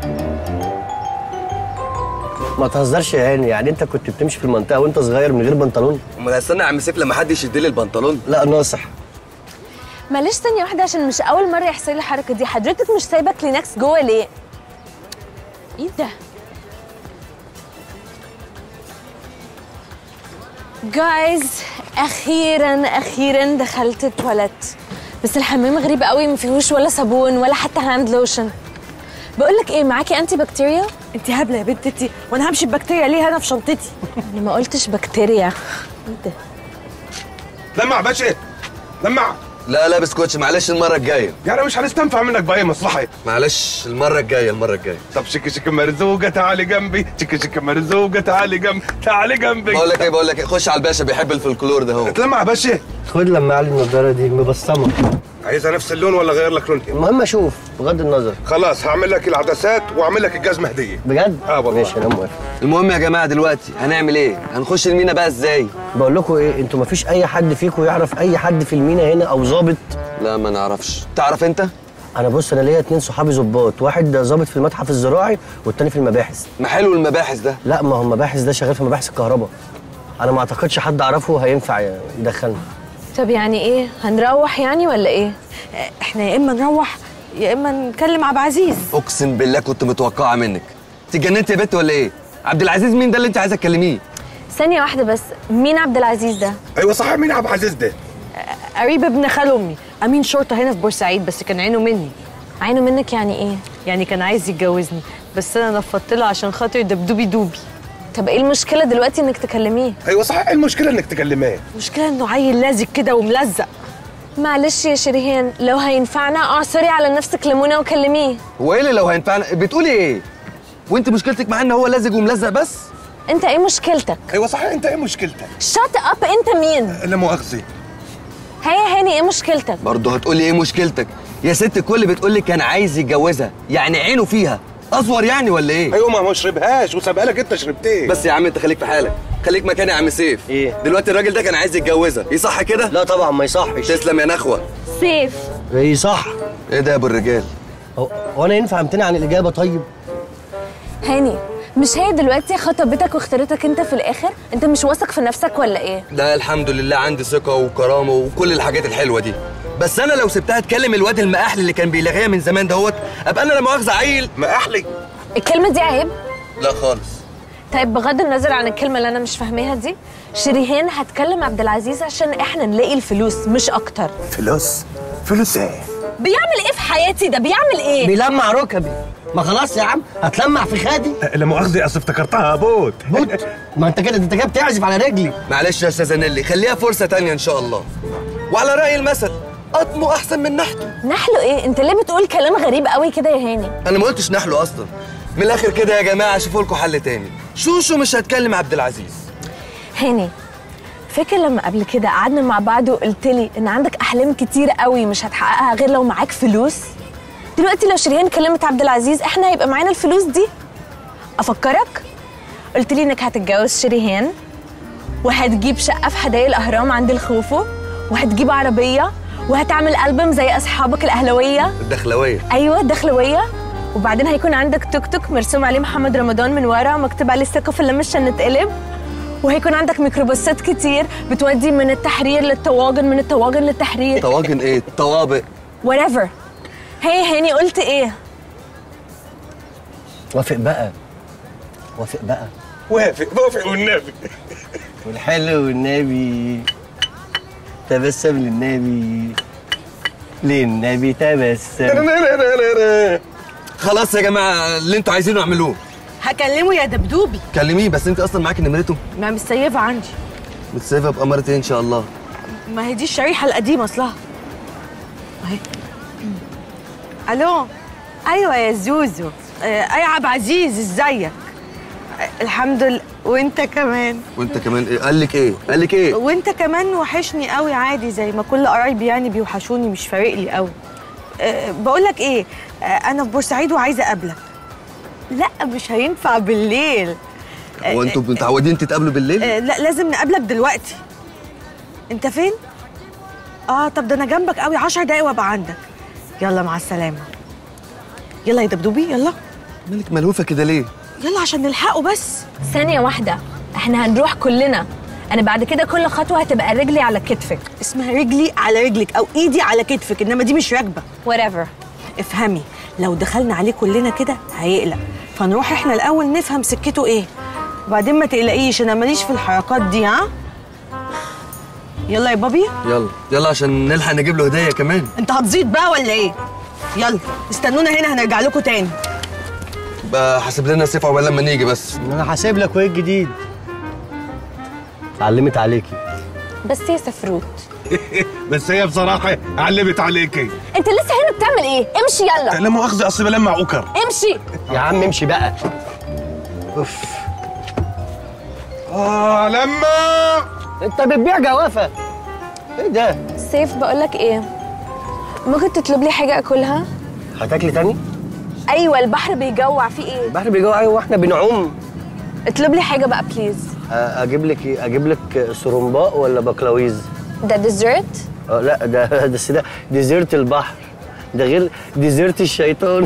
ما تهزرش يا هاني يعني انت كنت بتمشي في المنطقه وانت صغير من غير بنطلون امال استنى يا عم سيف لما حد يشد لي البنطلون لا ناصح معلش ثانية واحدة عشان مش أول مرة يحصل لي الحركة دي حضرتك مش سايبة كلينكس جوه ليه؟ إيه ده؟ جايز أخيرا أخيرا دخلت التواليت بس الحمام غريب قوي ما فيهوش ولا صابون ولا حتى هاند لوشن بقول لك ايه معاكي انتي بكتيريا؟ انت هبله يا بنت انت وانا همشي ببكتيريا ليه انا في شنطتي انا ما قلتش بكتيريا ايه ده؟ لمع باشا لمع لا لا بسكوتش معلش المره الجايه يعني مش هنستنفع منك باي مصلحه معلش المره الجايه المره الجايه طب شك شك مرزوقه تعالي جنبي شك شك مرزوقه تعالي جنبي تعالي جنبي بقول لك ايه بقول لك ايه خش على الباشا بيحب الفلكلور ده هو لمع باشا خد لما علي النضاره دي مبصمه عايزها نفس اللون ولا غير لك لون المهم اشوف بغض النظر خلاص هعمل لك العدسات واعمل لك الجزمه هديه بجد اه والله. ماشي انا موافق المهم يا جماعه دلوقتي هنعمل ايه هنخش المينا بقى ازاي بقول لكم ايه انتوا ما فيش اي حد فيكم يعرف اي حد في المينا هنا او ظابط لا ما نعرفش تعرف انت انا بص انا ليا اتنين صحابي ظباط واحد ظابط في المتحف الزراعي والتاني في المباحث ما حلو المباحث ده لا ما هو المباحث ده شغال في مباحث الكهرباء انا ما اعتقدش حد اعرفه هينفع يدخلنا طب يعني ايه؟ هنروح يعني ولا ايه؟ احنا يا اما نروح يا اما نكلم عبد العزيز اقسم بالله كنت متوقعه منك انت اتجننت يا بنت ولا ايه عبد العزيز مين ده اللي انت عايزه تكلميه ثانية واحدة بس مين عبد العزيز ده؟ ايوه صحيح مين عبد العزيز ده قريب ابن خال امي امين شرطه هنا في بورسعيد بس كان عينه مني عينه منك يعني ايه؟ يعني كان عايز يتجوزني بس انا نفضت له عشان خاطر دبدوبي دوبي طب ايه المشكلة دلوقتي انك تكلميه؟ ايوه صحيح إيه المشكله انك تكلماه المشكله انه عيل لازق كده وملزق معلش يا شريهان لو هينفعنا اعصري على نفسك ليمونة وكلميه هو ايه اللي لو هينفعنا بتقولي ايه وانت مشكلتك معاه ان هو لازق وملزق بس انت ايه مشكلتك؟ ايوه صحيح انت ايه مشكلتك شات اب انت مين؟ لا مؤاخذه هيا هاني ايه مشكلتك؟ برضه هتقولي ايه مشكلتك يا ست الكل بتقولي كان عايز يتجوزها يعني عينه فيها اصور يعني ولا ايه ايوه ما هو شربهاش وسابها لك انت شربتيه بس يا عم انت خليك في حالك خليك مكاني يا عم سيف ايه؟ دلوقتي الراجل ده كان عايز يتجوزها ايه صح كده لا طبعا ما يصحش تسلم يا نخوه سيف ايه صح ايه ده يا ابو الرجال هو هو انا ينفع امتنع عن الاجابه طيب هاني مش هي دلوقتي خطبتك واختارتك انت في الاخر؟ انت مش واثق في نفسك ولا ايه؟ ده الحمد لله عندي ثقه وكرامه وكل الحاجات الحلوه دي بس انا لو سبتها تكلم الواد المقاحل اللي كان بيلاغيها من زمان دهوت ابقى انا لا مؤاخذه عيل ما احلي الكلمة دي عيب؟ لا خالص طيب بغض النظر عن الكلمة اللي أنا مش فاهماها دي شريهان هتكلم عبد العزيز عشان إحنا نلاقي الفلوس مش أكتر فلوس فلوس ايه بيعمل إيه في حياتي ده بيعمل إيه؟ بيلمع ركبي ما خلاص يا عم هتلمع في خادي لا مؤاخذه اصل افتكرتها بوت بوت ما انت كده انت كده بتعزف على رجلي معلش يا استاذه نيلي خليها فرصه تانية ان شاء الله وعلى راي المثل قطمه احسن من نحته نحله إيه؟ أنت ليه بتقول كلام غريب قوي كده يا هاني؟ انا ما قلتش نحله اصلا من الاخر كده يا جماعه شوفوا لكم حل تاني شوشو مش هتكلم عبد العزيز هاني فاكر لما قبل كده قعدنا مع بعض وقلت لي إن عندك أحلام كتير قوي مش هتحققها غير لو معاك فلوس؟ دلوقتي لو شريهان كلمت عبد العزيز إحنا هيبقى معانا الفلوس دي؟ أفكرك؟ قلت لي إنك هتتجوز شريهان وهتجيب شقة في حدائق الأهرام عند الخوفو وهتجيب عربية وهتعمل ألبوم زي أصحابك الأهلوية الدخلويه أيوة الدخلوية وبعدين هيكون عندك توك توك مرسوم عليه محمد رمضان من ورا ومكتوب عليه الثقة في اللي مش هنتقلب وهيكون عندك ميكروباصات كتير بتودي من التحرير للطواجن من الطواجن للتحرير طواجن ايه طوابق whatever هي هاني قلت ايه وافق بقى وافق بقى وافق وافق والنبي والحلو والنبي تبسم للنبي للنبي تبسم خلاص يا جماعه اللي انتوا عايزينه اعملوه هكلمه يا دبدوبي كلميه بس انت اصلا معاكي نمرته ما مستيفه عندي متسيبه بقمرة ايه ان شاء الله ما هي دي الشريحه القديمه اصلها اهي الو ايوه يا زوزو آه، اي عبد عزيز ازيك آه، الحمد لله وانت كمان وانت كمان ايه قال لك ايه قال لك ايه وانت كمان وحشني قوي عادي زي ما كل قرايبي يعني بيوحشوني مش فارق لي قوي أه بقول لك ايه أه انا في بورسعيد وعايزه اقابلك لا مش هينفع بالليل أه هو انتوا متعودين تتقابلوا بالليل أه لا لازم نقابلك دلوقتي انت فين اه طب ده انا جنبك قوي عشر دقايق وابقى عندك يلا مع السلامه يلا يا دبدوبي يلا مالك ملهوفه كده ليه يلا عشان نلحقه بس ثانيه واحده احنا هنروح كلنا انا بعد كده كل خطوه هتبقى رجلي على كتفك اسمها رجلي على رجلك او ايدي على كتفك انما دي مش راكبه whatever افهمي لو دخلنا عليه كلنا كده هيقلق فنروح احنا الاول نفهم سكته ايه وبعدين ما تقلقيش انا ماليش في الحركات دي ها يلا يا بابي يلا يلا عشان نلحق نجيب له هديه كمان انت هتزيد بقى ولا ايه يلا استنونا هنا هنرجع لكم تاني بقى حاسب لنا السيف عقبال لما نيجي بس انا حاسب لك وايه الجديد علمت عليكي بس يا سفروت بس هي بصراحه علمت عليكي انت لسه هنا بتعمل ايه امشي يلا لا مؤاخذه اصل بلمع اوكر امشي يا عم امشي بقى اوف اه لما انت بتبيع جوافه ايه ده سيف بقولك ايه ممكن تطلب لي حاجه اكلها هتاكلي تاني ايوه البحر بيجوع في ايه البحر بيجوع ايوه واحنا بنعوم اطلب لي حاجه بقى بليز أ- اجيب لك ايه اجيب لك سرمباء ولا بقلاويز ده ديزرت اه لا ده ده ده ديزرت البحر ده غير ديزرت الشيطان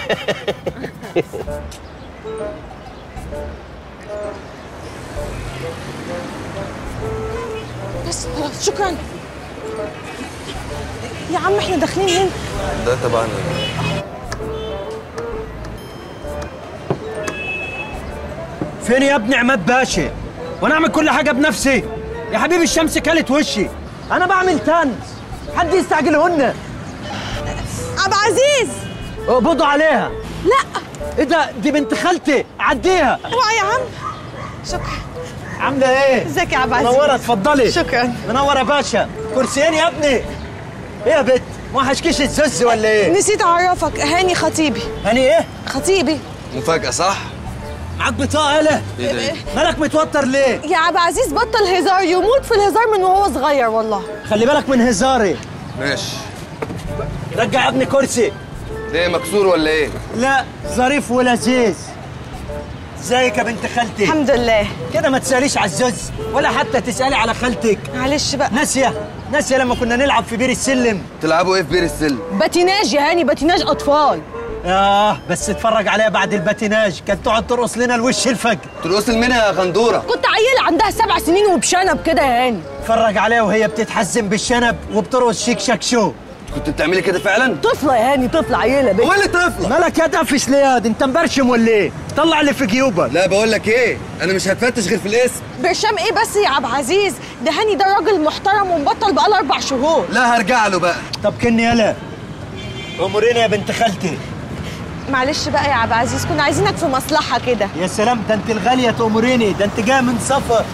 بس خلاص شكرا يا عم احنا داخلين هنا ده طبعا فين يا ابني عماد باشا وانا اعمل كل حاجه بنفسي يا حبيبي الشمس كلت وشي انا بعمل تنز حد يستعجلهن ابو عزيز اقبضوا عليها لا ايه ده دي بنت خالتي عديها اوعى يا عم شكرا عامله ايه ازيك يا ابو عزيز منوره اتفضلي شكرا منوره يا باشا كرسيين يا ابني ايه يا بت ما وحشكيش الزز ولا ايه نسيت اعرفك هاني خطيبي هاني ايه خطيبي مفاجاه صح معاك بطاقه يالا ايه ده إيه؟ مالك متوتر ليه يا ابو عزيز بطل هزار يموت في الهزار من وهو صغير والله خلي بالك من هزاري ماشي رجع يا ابني كرسي ليه مكسور ولا ايه لا ظريف ولذيذ ازيك يا بنت خالتي الحمد لله كده ما تساليش على الزوز ولا حتى تسالي على خالتك معلش بقى ناسيه ناسيه لما كنا نلعب في بير السلم تلعبوا ايه في بير السلم باتيناج يا هاني باتيناج اطفال اه بس اتفرج عليها بعد الباتيناج كانت تقعد ترقص لنا الوش الفجر ترقص منها يا غندوره كنت عيله عندها سبع سنين وبشنب كده يا هاني اتفرج عليها وهي بتتحزن بالشنب وبترقص شيك شاك شو كنت بتعملي كده فعلا طفله يا هاني طفله عيله بنت هو اللي طفله مالك يا دفش ليه يا دي؟ انت مبرشم ولا ايه طلع اللي في جيوبك لا بقول لك ايه انا مش هتفتش غير في الاسم برشام ايه بس يا عبد العزيز ده هاني ده راجل محترم ومبطل بقاله اربع شهور لا هرجع له بقى طب كني يلا اموريني يا بنت خالتي معلش بقى يا عبد العزيز كنا عايزينك في مصلحه كده يا سلام ده انت الغاليه تأمريني ده انت جايه من سفر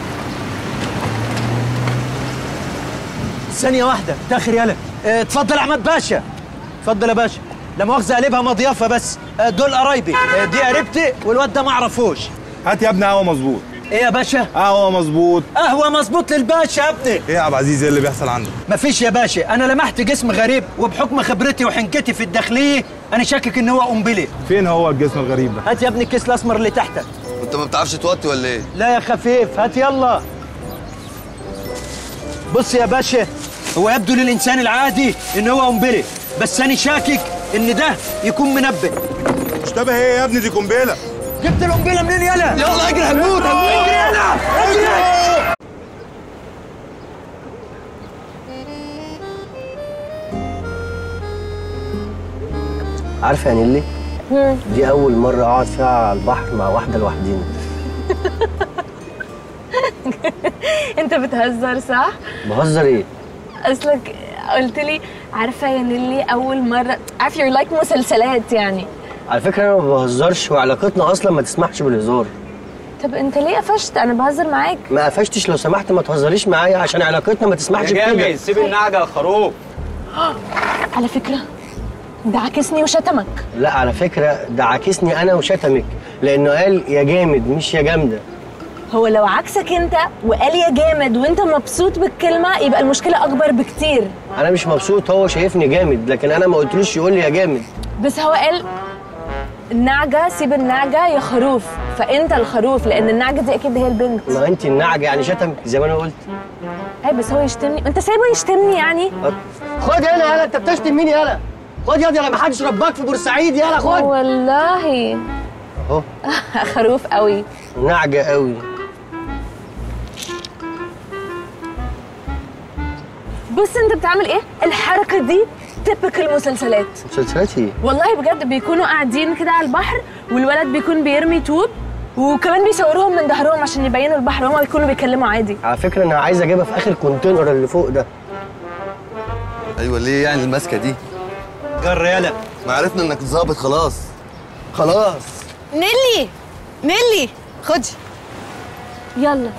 ثانية واحدة تاخر يلا اه، اتفضل يا عماد باشا اتفضل يا باشا لا مؤاخذة قلبها مضيافة بس اه، دول قرايبي اه، دي قريبتي والواد ده ما اعرفوش هات يا ابني قهوه مظبوط ايه يا باشا؟ قهوه مظبوط قهوة مظبوط للباشا يا ابني ايه يا عبد العزيز ايه اللي بيحصل عندك مفيش يا باشا انا لمحت جسم غريب وبحكم خبرتي وحنكتي في الداخلية انا شاكك ان هو قنبلة فين هو الجسم الغريب ده هات يا ابني الكيس الاسمر اللي تحتك انت ما بتعرفش توطي ولا ايه لا يا خفيف هات يلا بص يا باشا هو يبدو للانسان العادي ان هو قنبله بس انا شاكك ان ده يكون منبه مشتبه ايه يا ابني دي قنبله جبت القنبله منين يلا يلا اجري هنموت هنموت اجري يلا اجري عارفه يعني ليه دي اول مره اقعد فيها على البحر مع واحده لوحدينا انت بتهزر صح بهزر ايه اصلك قلت لي عارفه يا نيلي اول مره عارف يور لايك مسلسلات يعني على فكره انا ما بهزرش وعلاقتنا اصلا ما تسمحش بالهزار طب انت ليه قفشت انا بهزر معاك ما قفشتش لو سمحت ما تهزريش معايا عشان علاقتنا ما تسمحش بكده سيب النعجة يا خروف على فكره ده عكسني وشتمك لا على فكره ده عاكسني انا وشتمك لانه قال يا جامد مش يا جامده هو لو عكسك انت وقال يا جامد وانت مبسوط بالكلمه يبقى المشكله اكبر بكتير انا مش مبسوط هو شايفني جامد لكن انا ما قلتلوش يقول لي يا جامد بس هو قال النعجه سيب النعجه يا خروف فانت الخروف لان النعجه دي اكيد هي البنت ما انت النعجه يعني شتمك زي ما انا قلت اي بس هو يشتمني انت سايبه يشتمني يعني خد هنا يالا انت بتشتم مين يالا خد ياض يالا ما حدش رباك في بورسعيد يالا خد والله اهو خروف قوي نعجه قوي بص انت بتعمل ايه الحركه دي تبك المسلسلات مسلسلات ايه والله بجد بيكونوا قاعدين كده على البحر والولد بيكون بيرمي طوب وكمان بيصوروهم من ظهرهم عشان يبينوا البحر هما بيكونوا بيتكلموا عادي على فكره انا عايز اجيبها في اخر كونتينر اللي فوق ده ايوه ليه يعني الماسكه دي جر يلا ما عرفنا انك ظابط خلاص خلاص نيلي نيلي خدي يلا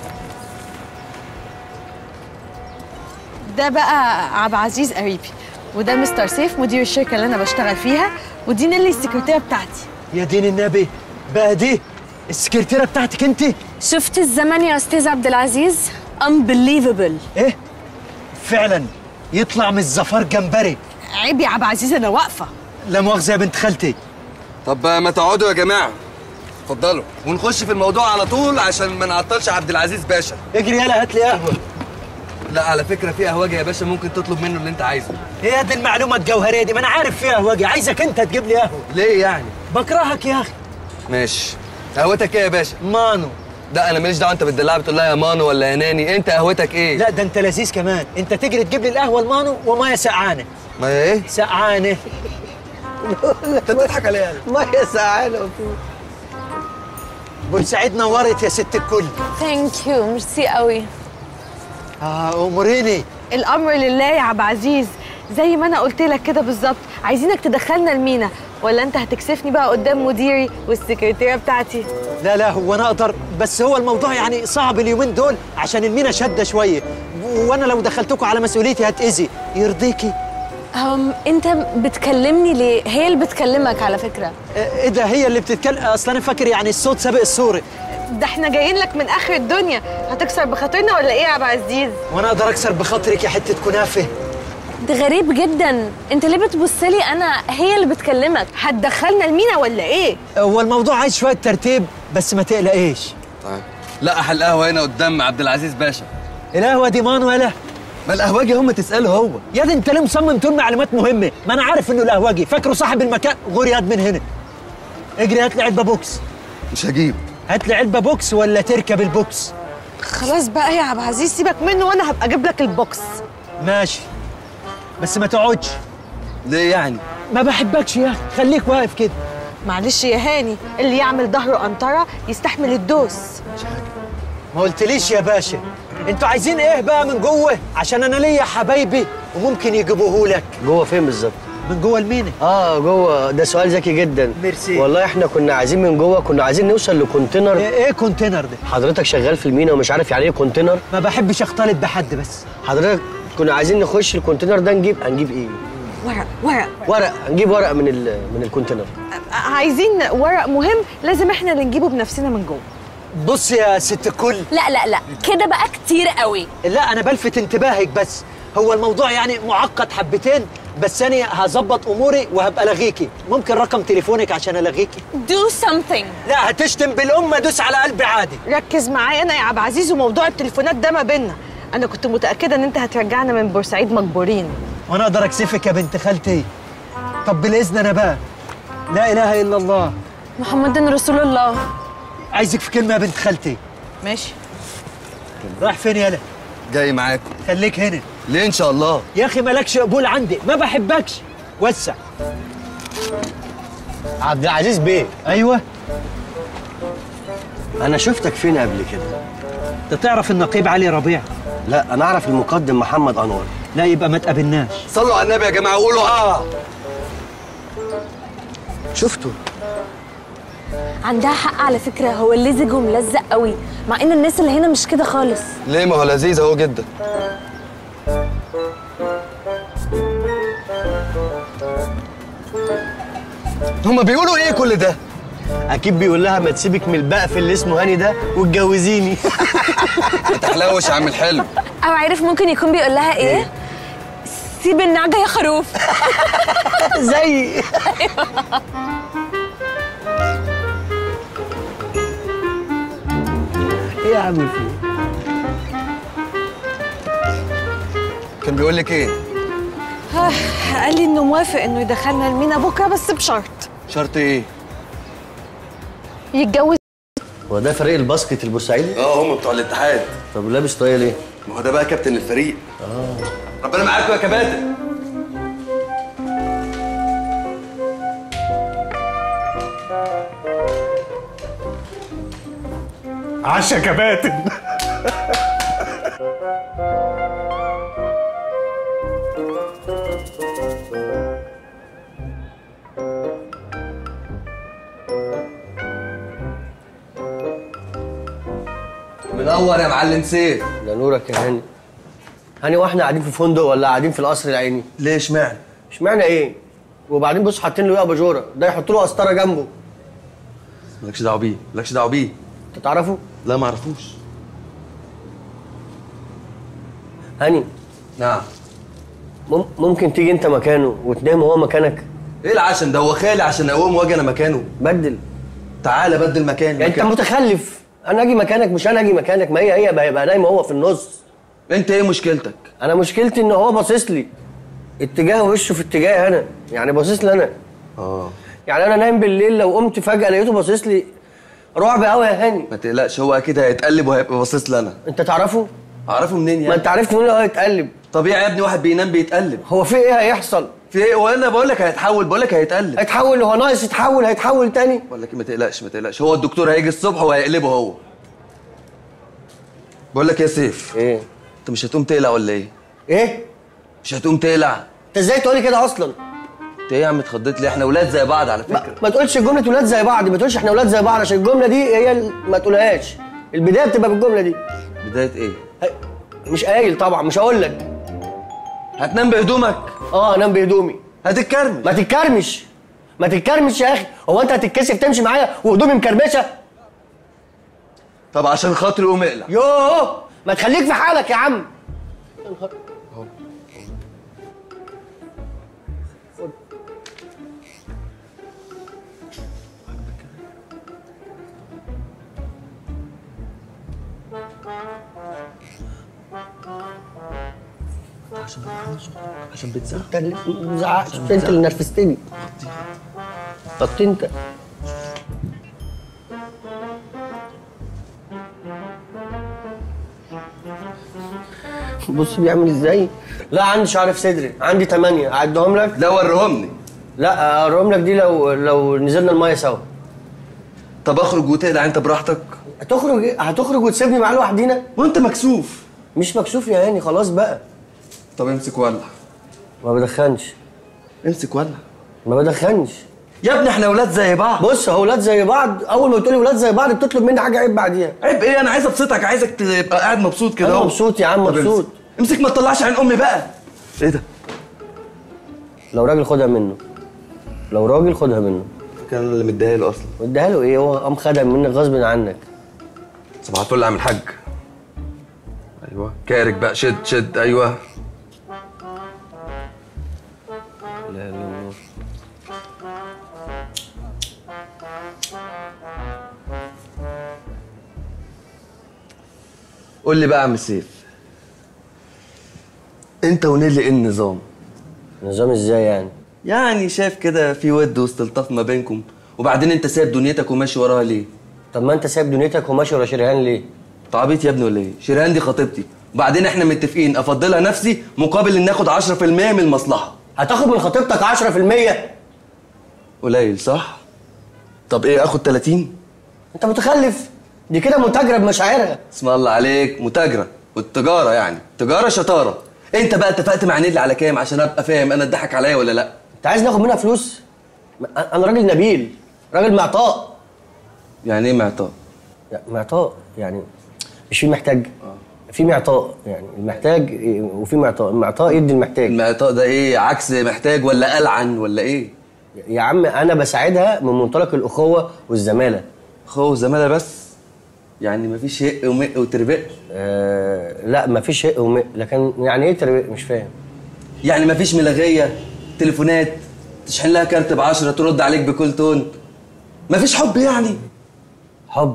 ده بقى عبد العزيز قريبي وده مستر سيف مدير الشركه اللي انا بشتغل فيها ودي نيلي السكرتيره بتاعتي يا دين النبي بقى دي السكرتيره بتاعتك انت شفت الزمن يا استاذ عبد العزيز unbelievable ايه فعلا يطلع من الزفار جمبري عيب يا عبد العزيز انا واقفه لا مؤاخذه يا بنت خالتي طب ما تقعدوا يا جماعه اتفضلوا ونخش في الموضوع على طول عشان ما نعطلش عبد العزيز باشا اجري يلا هات لي قهوه لا على فكره في قهوجي يا باشا ممكن تطلب منه اللي انت عايزه هي دي المعلومه الجوهريه دي ما انا عارف فيها قهوجي عايزك انت تجيب لي قهوه ليه يعني بكرهك يا اخي ماشي قهوتك ايه يا باشا مانو لا انا ماليش دعوه انت بتدلعها بتقول لها يا مانو ولا يا ناني انت قهوتك ايه لا ده انت لذيذ كمان انت تجري تجيب لي القهوه المانو وميه سقعانه ما هي ايه سقعانه انت بتضحك عليها ميه سعاده بورسعيد نورت يا ست الكل ثانك يو ميرسي قوي اه اموريني الامر لله يا عبد العزيز زي ما انا قلت لك كده بالظبط عايزينك تدخلنا المينا ولا انت هتكسفني بقى قدام مديري والسكرتيره بتاعتي لا لا هو انا اقدر بس هو الموضوع يعني صعب اليومين دول عشان المينا شاده شويه وانا لو دخلتكم على مسؤوليتي هتاذي يرضيكي أم انت بتكلمني ليه هي اللي بتكلمك على فكره آه، ايه ده هي اللي بتتكلم اصل انا فاكر يعني الصوت سابق الصوره ده احنا جايين لك من اخر الدنيا هتكسر بخاطرنا ولا ايه يا عبد العزيز وانا اقدر اكسر بخاطرك يا حته كنافه ده غريب جدا انت ليه بتبص لي انا هي اللي بتكلمك هتدخلنا المينا ولا ايه هو الموضوع عايز شويه ترتيب بس ما تقلقيش طيب لا احل قهوه هنا قدام عبد العزيز باشا القهوه دي مانو ولا ما القهوجي هم تساله هو يا دي انت ليه مصمم تقول معلومات مهمه ما انا عارف انه القهوجي فاكره صاحب المكان غور يد من هنا اجري هات لي علبه بوكس مش هجيب هات لي علبه بوكس ولا تركب البوكس خلاص بقى يا عبد العزيز سيبك منه وانا هبقى اجيب لك البوكس ماشي بس ما تقعدش ليه يعني ما بحبكش يا اخي خليك واقف كده معلش يا هاني اللي يعمل ظهره قنطره يستحمل الدوس ما قلتليش يا باشا انتوا عايزين ايه بقى من جوه عشان انا ليا حبايبي وممكن يجيبوه لك جوه فين بالظبط من جوه المينا اه جوه ده سؤال ذكي جدا ميرسي. والله احنا كنا عايزين من جوه كنا عايزين نوصل لكونتينر ايه ايه كونتينر ده حضرتك شغال في المينا ومش عارف يعني ايه كونتينر ما بحبش اختلط بحد بس حضرتك كنا عايزين نخش الكونتينر ده نجيب هنجيب ايه ورق ورق ورق هنجيب ورق من ال... من الكونتينر عايزين ورق مهم لازم احنا اللي نجيبه بنفسنا من جوه بص يا ست الكل لا لا لا كده بقى كتير قوي لا انا بلفت انتباهك بس هو الموضوع يعني معقد حبتين بس انا هظبط اموري وهبقى الغيكي ممكن رقم تليفونك عشان الغيكي do something لا هتشتم بالام ادوس على قلبي عادي ركز معايا انا يا عبد العزيز وموضوع التليفونات ده ما بينا انا كنت متاكده ان انت هترجعنا من بورسعيد مجبورين وانا اقدر اكسفك يا بنت خالتي طب بالاذن انا بقى لا اله الا الله محمد رسول الله عايزك في كلمه يا بنت خالتي ماشي رايح فين يالا جاي معاكم خليك هنا ليه ان شاء الله يا اخي مالكش قبول عندي ما بحبكش وسع عبد العزيز بيه ايوه انا شفتك فين قبل كده انت تعرف النقيب علي ربيع لا انا اعرف المقدم محمد انور لا يبقى ما تقابلناش صلوا على النبي يا جماعه وقولوا اه شفته عندها حق على فكره هو لزج وملزق قوي مع ان الناس اللي هنا مش كده خالص ليه ما هو لذيذ اهو جدا هما بيقولوا ايه كل ده اكيد بيقول لها ما تسيبك من البقف اللي اسمه هاني ده واتجوزيني تحلوش يا عم الحلو او عارف ممكن يكون بيقول لها ايه سيب النعجه يا خروف زي ايه يا عم في كان بيقول لك ايه قال لي انه موافق انه يدخلنا المينا بكره بس بشرط شرط ايه يتجوز هو ده فريق الباسكت البورسعيدي اه هم بتوع الاتحاد طب لابس طاية ليه ما هو ده بقى كابتن الفريق اه ربنا معاكم يا كباتن عشا كباتن منور يا معلم سيف ده نورك يا هاني هاني واحنا قاعدين في فندق ولا قاعدين في القصر العيني ليه اشمعنى اشمعنى ايه وبعدين بص حاطين له ايه اباجوره ده يحط له قسطره جنبه مالكش دعوه بيه مالكش دعوه بيه انت تعرفه لا ما اعرفوش هاني نعم مم- ممكن تيجي انت مكانه وتنام وهو مكانك ايه العشم ده هو خالي عشان اقوم واجي انا مكانه بدل تعالى بدل مكان يعني انت مكان. متخلف انا اجي مكانك مش انا اجي مكانك ما هي هي بقى يبقى نايم هو في النص انت ايه مشكلتك انا مشكلتي ان هو باصص لي اتجاه وشه في اتجاه انا يعني باصص لي انا اه يعني انا نايم بالليل لو قمت فجاه لقيته باصص لي رعب قوي يا هاني ما تقلقش هو اكيد هيتقلب وهيبقى باصص لي انا انت تعرفه اعرفه منين ما يعني انت عرفت منين هو هيتقلب طبيعي يا ابني واحد بينام بيتقلب هو في ايه هيحصل في ايه وانا بقول لك هيتحول بقول لك هيتقلب هيتحول هو ناقص يتحول هيتحول تاني بقول لك ما تقلقش ما تقلقش هو الدكتور هيجي الصبح وهيقلبه هو بقول لك يا سيف ايه انت مش هتقوم تقلع ولا ايه ايه مش هتقوم تقلع انت ازاي تقولي كده اصلا انت ايه يا عم اتخضيت ليه احنا ولاد زي بعض على ما, فكره ما تقولش جمله ولاد زي بعض ما تقولش احنا ولاد زي بعض عشان الجمله دي هي ال- ما تقولهاش البدايه بتبقى بالجمله دي بدايه ايه هي- مش قايل طبعا مش هقول لك هتنام بهدومك اه انام بهدومي هتتكرمش ما تتكرمش ما تتكرمش يا اخي هو انت هتتكسف تمشي معايا وهدومي مكرمشه طب عشان خاطري قوم اقلع يوه ما تخليك في حالك يا عم عشان بتزعق انت اللي ما تزعقش انت اللي نرفزتني طب انت بص بيعمل ازاي لا عندي شعر في صدري عندي ثمانية اعدهم لك لا وريهمني لا اوريهم لك دي لو لو نزلنا الميه سوا طب اخرج وتقلع انت براحتك هتخرج إيه؟ هتخرج وتسيبني معاه لوحدينا وانت مكسوف مش مكسوف يا هاني خلاص بقى طب امسك ولع ما بدخنش امسك ولع ما بدخنش يا ابني احنا ولاد زي بعض بص هو ولاد زي بعض اول ما بتقولي ولاد زي بعض بتطلب مني حاجه عيب بعديها عيب ايه انا عايز ابسطك عايزك تبقى قاعد مبسوط كده انا اهو. مبسوط يا عم طب مبسوط امسك. امسك ما تطلعش عين امي بقى ايه ده لو راجل خدها منه لو راجل خدها منه كان اللي مديها له اصلا واديها له ايه هو قام خدها منك غصب عنك صباح الفل يا عم الحاج ايوه كارك بقى شد شد ايوه لا لا لا قول لي بقى يا عم سيف انت ونيلي ايه النظام نظام ازاي يعني يعني شايف كده في ود واستلطاف ما بينكم وبعدين انت سايب دنيتك وماشي وراها ليه طب ما انت سايب دنيتك وماشي ورا شريهان ليه انت عبيط يا ابني ولا ايه شيرين دي خطيبتي وبعدين احنا متفقين افضلها نفسي مقابل ان ناخد 10% من المصلحه هتاخد من خطيبتك 10% قليل صح طب ايه اخد 30 انت متخلف دي كده متاجره بمشاعرها اسم الله عليك متاجره والتجاره يعني تجاره شطاره انت بقى اتفقت مع نيلي على كام عشان ابقى فاهم انا اتضحك عليا ولا لا انت عايز ناخد منها فلوس ما- انا راجل نبيل راجل معطاء يعني ايه معطاء يعني معطاء يعني مش في محتاج في معطاء يعني المحتاج إيه، وفي معطاء المعطاء يدي المحتاج المعطاء ده ايه عكس محتاج ولا ألعن ولا ايه يا عم انا بساعدها من منطلق الاخوه والزماله خو زمالة بس يعني مفيش هق ومق وتربق آه لا مفيش شيء وم... لكن يعني ايه تربية مش فاهم يعني مفيش ملغية تليفونات تشحن لها كارت بعشرة ترد عليك بكل تون مفيش حب يعني حب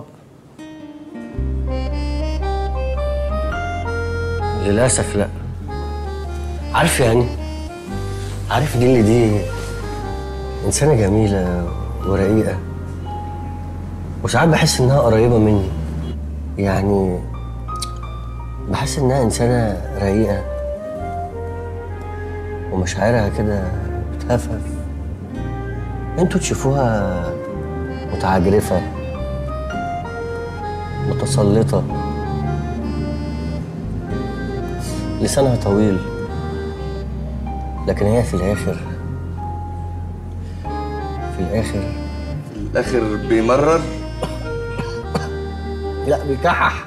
للاسف لا عارف يعني عارف دي اللي دي انسانه جميله ورقيقه وساعات بحس انها قريبه مني يعني بحس انها انسانه رقيقه ومشاعرها كده بتهفف انتوا تشوفوها متعجرفه متسلطه لسانها طويل لكن هي في الاخر في الاخر الاخر بيمرر لا بيكحح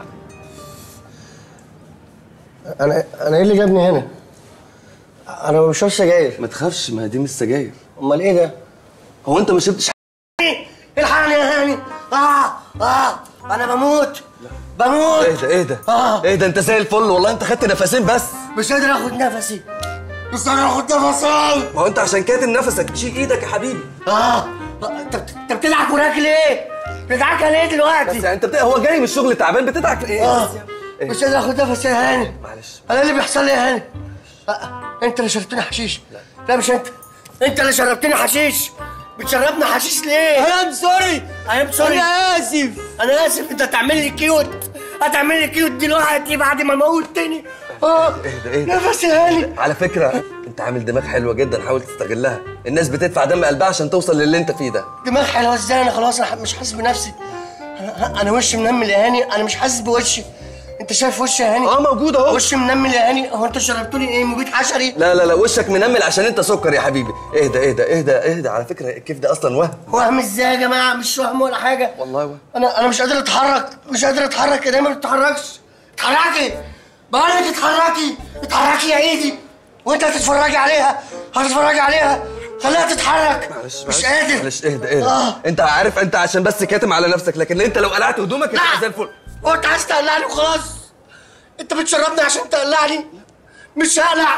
انا انا ايه اللي جابني هنا انا ما بشربش سجاير ما تخافش ما دي مش سجاير امال ايه ده هو انت ما شربتش الحقني يا هاني اه اه انا بموت بموت ايه ده ايه ده آه. ايه ده انت زي الفل والله انت خدت نفسين بس مش قادر اخد نفسي مش قادر اخد نفسي ما هو انت عشان كاتم نفسك تشيل ايدك يا حبيبي اه انت انت بتضحك وراك ليه؟ بتضحك ليه بس دلوقتي؟ يعني انت بت... هو جاي من الشغل تعبان بتضحك ايه اه بس يعني. مش قادر اخد نفسي يا هاني معلش انا اللي بيحصل لي يا هاني آه، انت اللي شربتني حشيش لا لا مش انت انت اللي شربتني حشيش بتشربني حشيش ليه؟ انا سوري انا سوري انا اسف انا اسف انت هتعمل لي كيوت هتعمل لي كيوت دلوقتي بعد ما موتني اه اهدى اهدى نفسي يا هاني على فكره انت عامل دماغ حلوه جدا حاول تستغلها الناس بتدفع دم قلبها عشان توصل للي انت فيه ده دماغ حلوه ازاي انا خلاص انا مش حاسس بنفسي انا انا وشي منمل يا هاني انا مش حاسس بوشي انت شايف وشي يا هاني اه موجود اهو وشي منمل يا هاني هو انت شربتولي ايه مبيد حشري لا لا لا وشك منمل عشان انت سكر يا حبيبي اهدى اهدى اهدى اهدى على فكره الكيف ده اصلا وهم وهم ازاي يا جماعه مش وهم ولا حاجه والله وهم انا انا مش قادر اتحرك مش قادر اتحرك يا ما بتتحركش اتحركي بقول لك اتحركي اتحركي يا ايدي وانت هتتفرجي عليها هتتفرجي عليها خليها تتحرك معلش مش معلش، قادر معلش اهدى اهدى آه. انت عارف انت عشان بس كاتم على نفسك لكن انت لو قلعت هدومك هتبقى زي الفل هو انت عايز تقلعني وخلاص انت بتشربني عشان تقلعني مش هقلع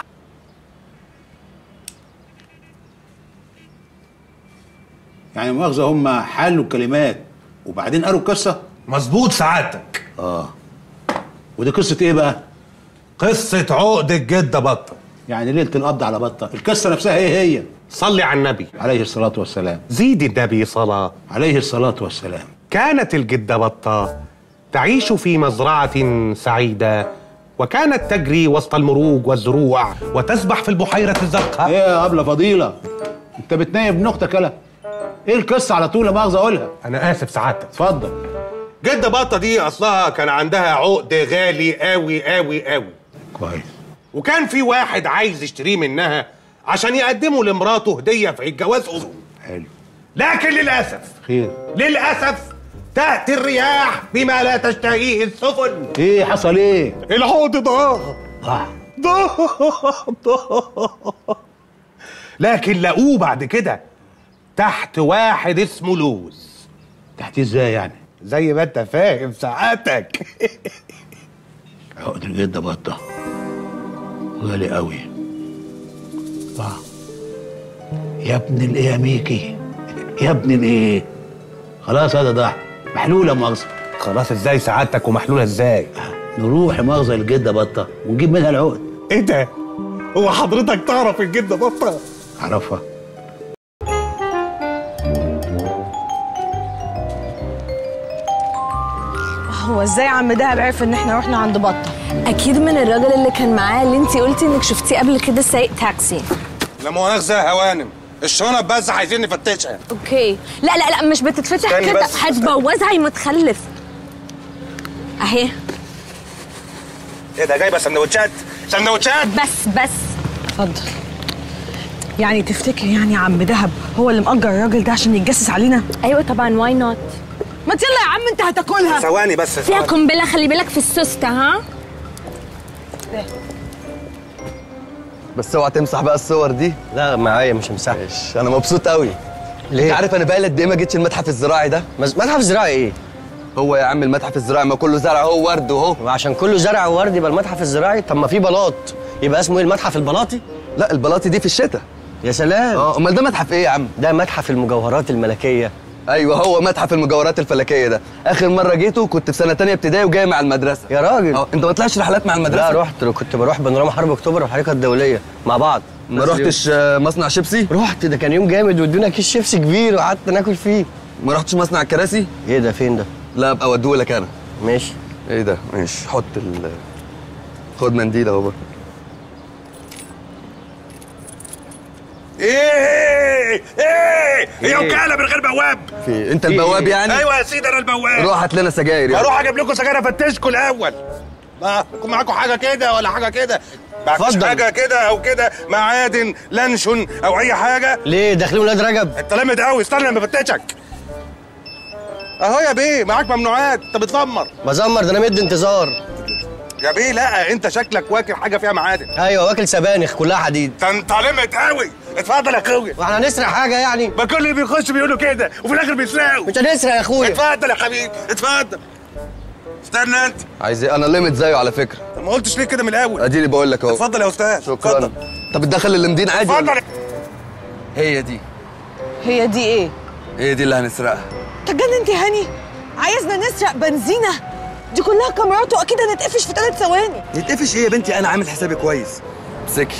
يعني مؤاخذة هم حلوا الكلمات وبعدين قالوا القصة مظبوط سعادتك ودي قصة ايه بقى؟ قصة عقد الجدة بطة يعني ليلة القبض على بطة القصة نفسها ايه هي؟ صلي على النبي عليه الصلاة والسلام زيد النبي صلاة عليه الصلاة والسلام كانت الجدة بطة تعيش في مزرعة سعيدة وكانت تجري وسط المروج والزروع وتسبح في البحيرة الزرقاء ايه يا ابلة فضيلة؟ انت بتنايب ابن اختك يلا ايه القصة على طول لا مؤاخذة اقولها أنا آسف سعادتك اتفضل جدة بطة دي أصلها كان عندها عقد غالي قوي قوي قوي كويس وكان في واحد عايز يشتريه منها عشان يقدمه لمراته هدية في عيد جوازهم حلو لكن للأسف خير للأسف تأتي الرياح بما لا تشتهيه السفن ايه حصل ايه؟ العقد ضاع آه. ضاع ضاع لكن لقوه بعد كده تحت واحد اسمه لوز تحت ازاي يعني؟ زي ما انت فاهم ساعاتك عقد الجدة بطة غالي قوي اه يا ابن الايه يا ميكي يا ابن الايه خلاص هذا ضاع محلول يا مؤاخذة خلاص ازاي سعادتك ومحلولة ازاي نروح يا مؤاخذة الجدة بطة ونجيب منها العقد ايه ده هو حضرتك تعرف الجدة بطة اعرفها هو ازاي عم دهب عرف ان احنا رحنا عند بطه اكيد من الراجل اللي كان معاه اللي انت قلتي انك شفتيه قبل كده سايق تاكسي لا مؤاخذة يا هوانم الشنط بس عايزين نفتشها اوكي لا لا لا مش بتتفتح استني كده بس. هتبوظها يا متخلف اهي ايه ده جايبه سندوتشات سندوتشات بس بس اتفضل يعني تفتكر يعني عم دهب هو اللي مأجر الراجل ده عشان يتجسس علينا ايوه طبعا واي نوت ما يلا يا عم انت هتاكلها ثواني بس فيها ثواني. قنبله خلي بالك في السوسته ها بس اوعى تمسح بقى الصور دي لا معايا مش همسحها ماشي انا مبسوط قوي ليه؟ انت عارف انا بقالي قد ايه ما جيتش المتحف الزراعي ده مز- متحف زراعي ايه؟ هو يا عم المتحف الزراعي ما كله زرع اهو ورد وهو وعشان كله زرع وورد يبقى المتحف الزراعي طب ما في بلاط يبقى اسمه ايه المتحف البلاطي؟ لا البلاطي دي في الشتاء يا سلام اه امال ده متحف ايه يا عم ده متحف المجوهرات الملكيه ايوه هو متحف المجوهرات الفلكيه ده اخر مره جيته كنت في سنه تانية ابتدائي وجاي مع المدرسه يا راجل اه انت ما طلعتش رحلات مع المدرسه لا رحت كنت بروح بانوراما حرب اكتوبر والحركه الدوليه مع بعض ما بس رحتش آه، مصنع شيبسي رحت ده كان يوم جامد وادونا كيس شيبسي كبير وقعدت ناكل فيه ما رحتش مصنع الكراسي ايه ده فين ده لا ابقى اوديهولك انا ماشي ايه ده ماشي حط ال خد منديل اهو بقى. ايه ايه هي وكاله من غير بواب في إيه؟ انت البواب يعني ايوه يا سيدي انا البواب روح هات لنا سجاير يلا. اروح اجيب لكم سجاير افتشكم الاول ما يكون معاكم حاجه كده ولا حاجه كده معكش اتفضل. حاجه كده او كده معادن لانشون او اي حاجه ليه داخلين ولاد رجب انت لامد قوي استنى لما افتشك اهو يا بيه معاك ممنوعات انت بتزمر بزمر ده انا مدي انتظار يا بيه لا انت شكلك واكل حاجه فيها معادن ايوه واكل سبانخ كلها حديد ده انت لامد قوي اتفضل يا اخويا واحنا هنسرق حاجه يعني ما كل اللي بيخش بيقولوا كده وفي الاخر بيسرقوا مش هنسرق يا اخويا اتفضل يا حبيبي اتفضل استنى انت عايز ايه انا ليميت زيه على فكره طب ما قلتش ليه كده من الاول اديني بقول لك اهو اتفضل يا استاذ شكرا اتفضل طب تدخل اللمدين عادي اتفضل ولا- هي دي هي دي ايه هي دي اللي هنسرقها تجنن انت هاني عايزنا نسرق بنزينه دي كلها كاميرات واكيد هنتقفش في ثلاث ثواني يتقفش ايه يا بنتي انا عامل حسابي كويس امسكي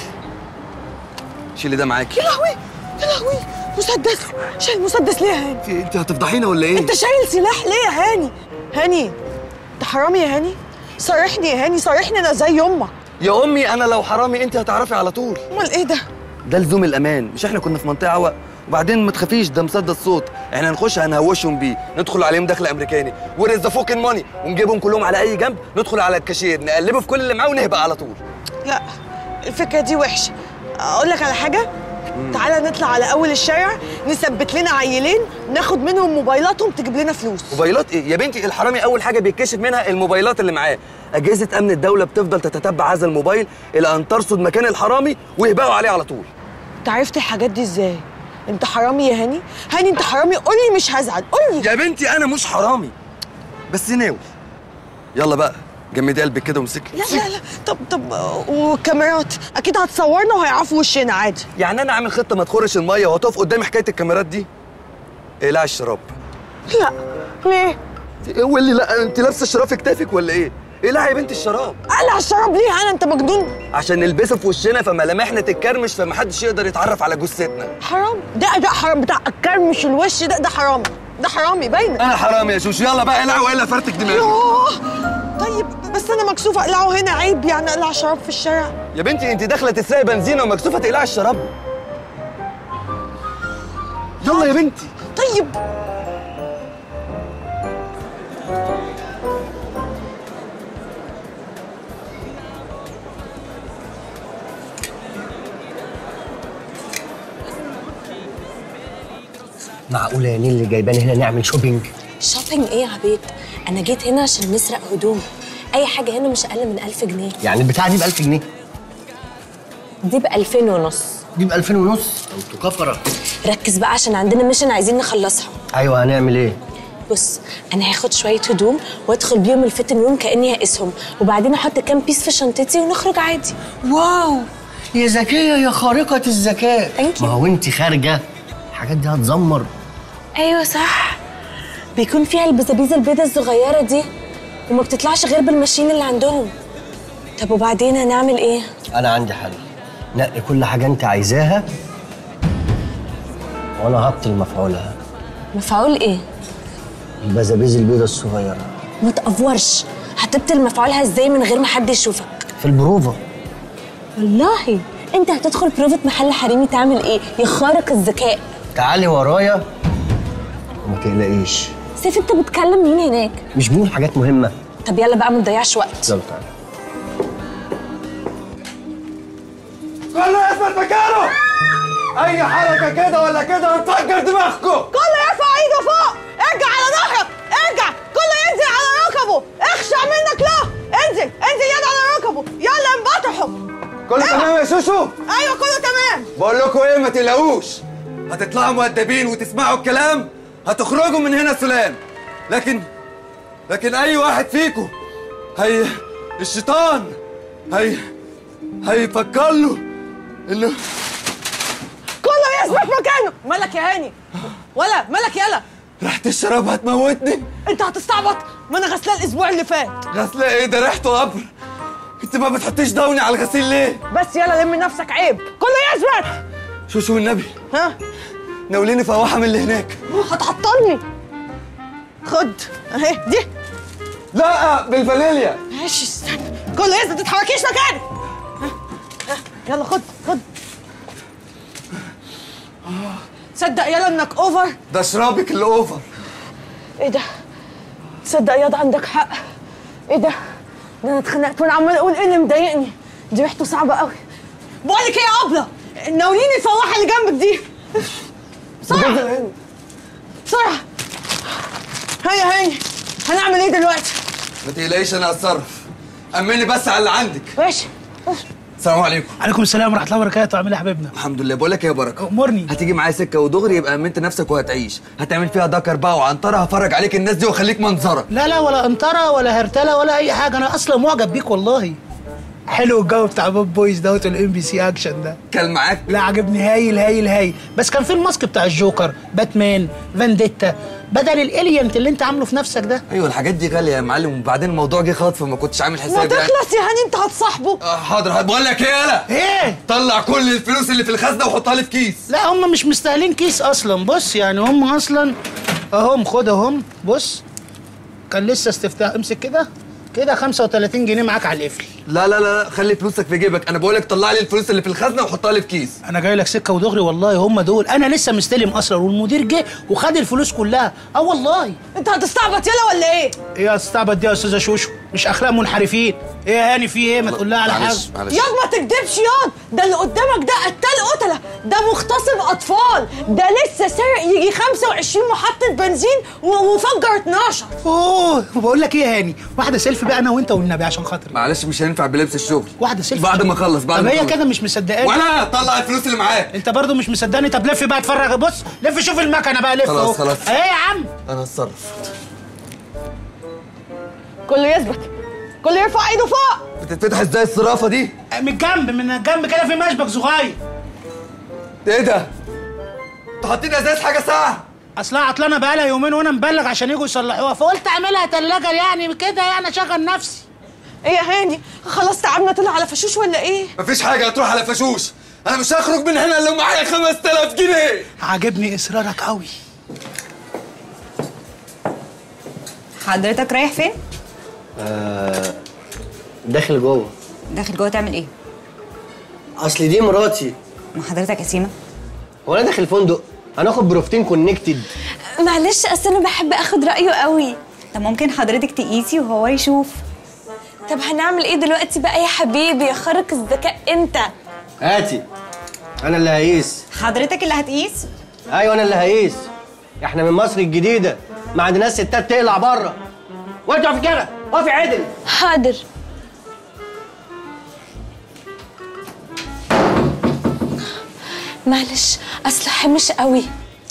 شيلي ده معاكي يا لهوي يا لهوي مسدس شايل مسدس ليه يا هاني في انت هتفضحينا ولا ايه انت شايل سلاح ليه يا هاني هاني انت حرامي يا هاني صارحني يا هاني صارحني انا زي امك يا امي انا لو حرامي انت هتعرفي على طول امال ايه ده ده لزوم الامان مش احنا كنا في منطقه عوق وبعدين ما تخافيش ده مسدس صوت احنا هنخش هنهوشهم بيه ندخل عليهم دخل امريكاني ورز ذا فوكن ماني ونجيبهم كلهم على اي جنب ندخل على الكاشير نقلبه في كل اللي معاه ونهبق على طول لا الفكره دي وحشه اقول لك على حاجه تعالى نطلع على اول الشارع نثبت لنا عيلين ناخد منهم موبايلاتهم تجيب لنا فلوس موبايلات ايه يا بنتي الحرامي اول حاجه بيتكشف منها الموبايلات اللي معاه اجهزه امن الدوله بتفضل تتتبع هذا الموبايل الى ان ترصد مكان الحرامي ويهبقوا عليه على طول انت عرفت الحاجات دي ازاي انت حرامي يا هاني هاني انت حرامي قول لي مش هزعل قول لي يا بنتي انا مش حرامي بس ناوي يلا بقى جمدي قلبك كده وامسكي لا لا لا طب طب والكاميرات اكيد هتصورنا وهيعرفوا وشنا عادي يعني انا عامل خطه ما تخرش الميه وهتقف قدامي حكايه الكاميرات دي اقلعي الشراب لا ليه هو اللي لا انت لابسه الشراب في كتافك ولا ايه اقلعي يا بنتي الشراب قلع الشراب ليه انا انت مجنون عشان نلبسه في وشنا فملامحنا تتكرمش فمحدش يقدر يتعرف على جثتنا حرام ده ده حرام بتاع الكرمش الوش ده ده حرامي ده حرامي باينه انا حرامي يا شوشو يلا بقى اقلعي والا فرتك دماغي يوه طيب بس انا مكسوفه اقلعه هنا عيب يعني اقلع شراب في الشارع يا بنتي انت داخله تسرقي بنزينه ومكسوفه تقلعي الشراب يلا يا بنتي طيب معقوله يا نيل اللي جايباني هنا نعمل شوبينج شوبينج ايه يا عبيد انا جيت هنا عشان نسرق هدوم اي حاجه هنا مش اقل من 1000 جنيه يعني البتاعه دي ب 1000 جنيه دي ب 2000 ونص دي ب 2000 ونص انتوا كفره ركز بقى عشان عندنا ميشن عايزين نخلصها ايوه هنعمل ايه بص انا هاخد شويه هدوم وادخل بيهم الفيتنج روم كاني هقيسهم وبعدين احط كام بيس في شنطتي ونخرج عادي واو يا ذكيه يا خارقه الذكاء Thank you. ما هو انت خارجه الحاجات دي هتزمر ايوه صح بيكون فيها البزابيز البيضة الصغيره دي وما بتطلعش غير بالماشين اللي عندهم طب وبعدين هنعمل ايه انا عندي حل نقي كل حاجه انت عايزاها وانا هبطل مفعولها مفعول ايه البزابيز البيضه الصغيره ما تقفورش هتبطل مفعولها ازاي من غير ما حد يشوفك في البروفه والله انت هتدخل بروفة محل حريمي تعمل ايه يا خارق الذكاء تعالي ورايا وما تقلقيش سيف انت بتكلم مين هناك مش بنقول حاجات مهمه طب يلا بقى ما تضيعش وقت يلا تعالى كله يثبت مكانه اي حركه كده ولا كده هنفجر دماغكم كله يرفع ايده فوق ارجع على ظهرك ارجع كله ينزل على ركبه اخشع منك لا انزل انزل يد على ركبه يلا انبطحوا كله تمام يا شوشو ايوه كله تمام بقول لكم ايه ما تقلقوش هتطلعوا مؤدبين وتسمعوا الكلام هتخرجوا من هنا سلام لكن لكن اي واحد فيكم هي الشيطان هي هيفكر له انه كله يثبت مكانه مالك يا هاني ولا مالك يلا ريحه الشراب هتموتني انت هتستعبط ما انا غسلاه الاسبوع اللي فات غسله ايه ده ريحته قبر انت ما بتحطيش دوني على الغسيل ليه بس يلا لم نفسك عيب كله يثبت شوشو والنبي ها ناوليني فواحه من اللي هناك هتعطلني خد اهي دي لا بالفانيليا ماشي استنى كله يثبت ما تتحركيش مكانك ها، ها، يلا خد خد تصدق يلا انك اوفر ده شرابك الاوفر ايه ده تصدق ياض عندك حق ايه ده ده انا اتخنقت وانا عمال اقول ايه اللي مضايقني دي ريحته صعبه قوي بقول لك ايه يا ابله ناوليني الفواحه اللي جنبك دي بسرعه بسرعه هيا هيا هنعمل ايه دلوقتي ما تقلقيش انا هتصرف امني بس على اللي عندك ماشي السلام عليكم عليكم السلام ورحمه الله وبركاته عامل ايه يا حبيبنا الحمد لله بقول لك ايه يا بركه امرني هتيجي معايا سكه ودغري يبقى امنت نفسك وهتعيش هتعمل فيها دكر بقى وعنطره هفرج عليك الناس دي واخليك منظره لا لا ولا انطره ولا هرتله ولا اي حاجه انا اصلا معجب بيك والله حلو الجو بتاع بوب بويز دوت والام بي سي اكشن ده كان معاك لا عجبني هايل هايل هايل بس كان في الماسك بتاع الجوكر باتمان فانديتا بدل الالينت اللي انت عامله في نفسك ده ايوه الحاجات دي غاليه يا معلم وبعدين الموضوع جه خاطف فما كنتش عامل ما حساب يعني تخلص يا هاني انت هتصاحبه آه، حاضر بقول لك ايه يالا ايه طلع كل الفلوس اللي في الخزنه وحطها لي في كيس لا هم مش مستاهلين كيس اصلا بص يعني هم اصلا اهم خد اهم بص كان لسه استفتاء امسك كده كده 35 جنيه معاك على القفل لا لا لا لا، خلي فلوسك في جيبك انا بقول لك طلع لي الفلوس اللي في الخزنه وحطها لي في كيس انا جاي لك سكه ودغري والله هم دول انا لسه مستلم اصلا والمدير جه وخد الفلوس كلها اه والله انت هتستعبط يلا ولا ايه ايه يا استعبط دي يا استاذه شوشو مش اخلاق منحرفين ايه يا هاني في ايه ما تقول لها على حاجه معلش معلش ياض ما تكدبش ياض ده اللي قدامك ده قتال قتله ده مغتصب اطفال ده لسه سارق يجي 25 محطه بنزين و- وفجر 12 اوه بقول لك ايه يا هاني واحده سيلفي بقى انا وانت والنبي عشان خاطري معلش مش هينفع بلبس الشغل واحده سيلفي بعد ما اخلص بعد طب ما هي أخلص. كده مش مصدقاني وانا طلع الفلوس اللي معاك انت برضو مش مصدقني طب لف بقى اتفرج بص لف شوف المكنه بقى لف خلاص، اهو. خلاص. ايه يا عم انا هتصرف كله يثبت كله يرفع ايده فوق بتتفتح ازاي الصرافه دي من الجنب من الجنب كده في مشبك صغير ايه ده انتوا حاطين ازاز حاجه ساعه اصلها عطلانه بقالها يومين وانا مبلغ عشان يجوا يصلحوها فقلت اعملها تلاجه يعني كده يعني اشغل نفسي ايه يا هاني خلاص تعبنا طلع على فشوش ولا ايه مفيش حاجه هتروح على فشوش انا مش هخرج من هنا الا معايا 5000 جنيه عاجبني اصرارك قوي حضرتك رايح فين؟ داخل جوه داخل جوه تعمل ايه؟ اصل دي مراتي ما حضرتك قسيمه؟ هو انا داخل فندق هناخد بروفتين كونكتد معلش اصل انا بحب اخد رايه قوي طب ممكن حضرتك تقيسي وهو يشوف طب هنعمل ايه دلوقتي بقى يا حبيبي يا خارق الذكاء انت هاتي انا اللي هقيس حضرتك اللي هتقيس؟ ايوه انا اللي هقيس احنا من مصر الجديده ما عندناش ستات تقلع بره وانت في كده اقفي عدل حاضر معلش اصل حمش قوي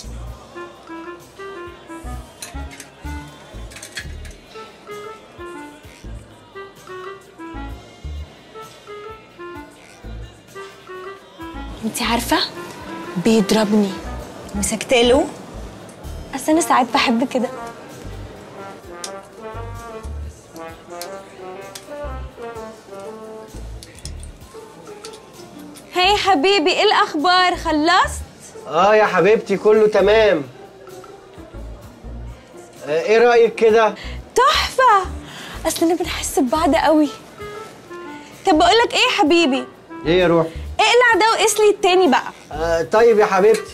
انت عارفه بيضربني مسكتله اصل انا ساعات بحب كده هاي حبيبي ايه الاخبار خلصت اه يا حبيبتي كله تمام آه، ايه رايك كده تحفه اصلنا بنحس ببعض قوي طب بقول لك ايه يا حبيبي ايه يا روح اقلع ده وقيس لي التاني بقى آه طيب يا حبيبتي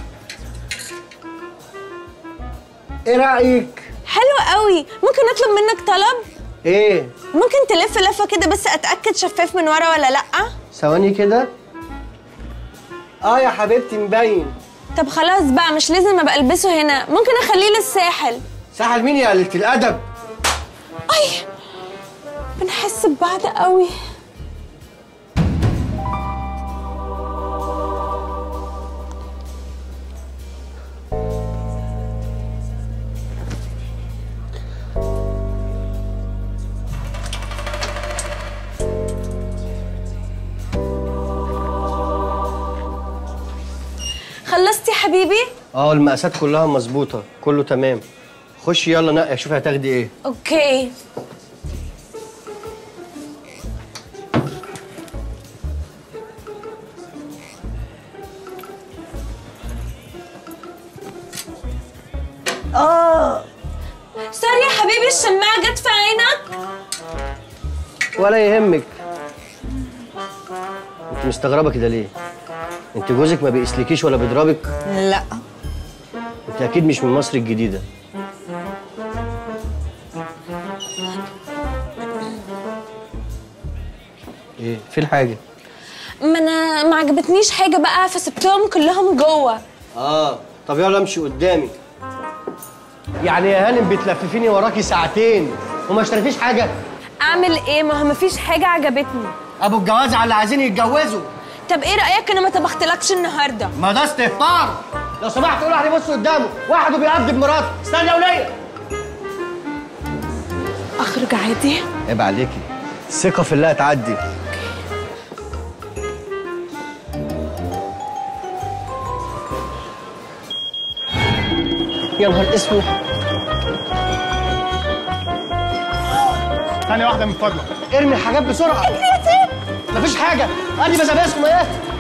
ايه رايك حلو قوي ممكن اطلب منك طلب ايه ممكن تلف لفه كده بس اتاكد شفاف من ورا ولا لا ثواني كده اه يا حبيبتي مبين طب خلاص بقى مش لازم ابقى البسه هنا ممكن اخليه للساحل ساحل مين يا قلة الادب اي بنحس ببعض قوي خلصتي يا حبيبي اه المقاسات كلها مظبوطه كله تمام خشي يلا نقي شوفي هتاخدي ايه اوكي اه سوري يا حبيبي الشماعة جت في عينك ولا يهمك انت مستغربه كده ليه انت جوزك ما بيقسلكيش ولا بيضربك لا انت اكيد مش من مصر الجديده ايه في الحاجه ما انا ما عجبتنيش حاجة بقى فسبتهم كلهم جوه اه طب يلا امشي قدامي يعني يا هانم بتلففيني وراكي ساعتين وما اشتريتيش حاجه اعمل ايه ما هو مفيش حاجة عجبتني ابو الجواز على اللي عايزين يتجوزوا طب ايه رأيك انا ما طبختلكش النهاردة ما ده استهتار لو سمحت قول واحد يبص قدامه واحد وبيقدم مراته استنى يا وليه اخرج عادي عيب عليكي الثقه في الله تعدي يا نهار اسود ثانية واحدة من فضلك ارمي الحاجات بسرعه مفيش حاجه ادي بزابيسكم ايه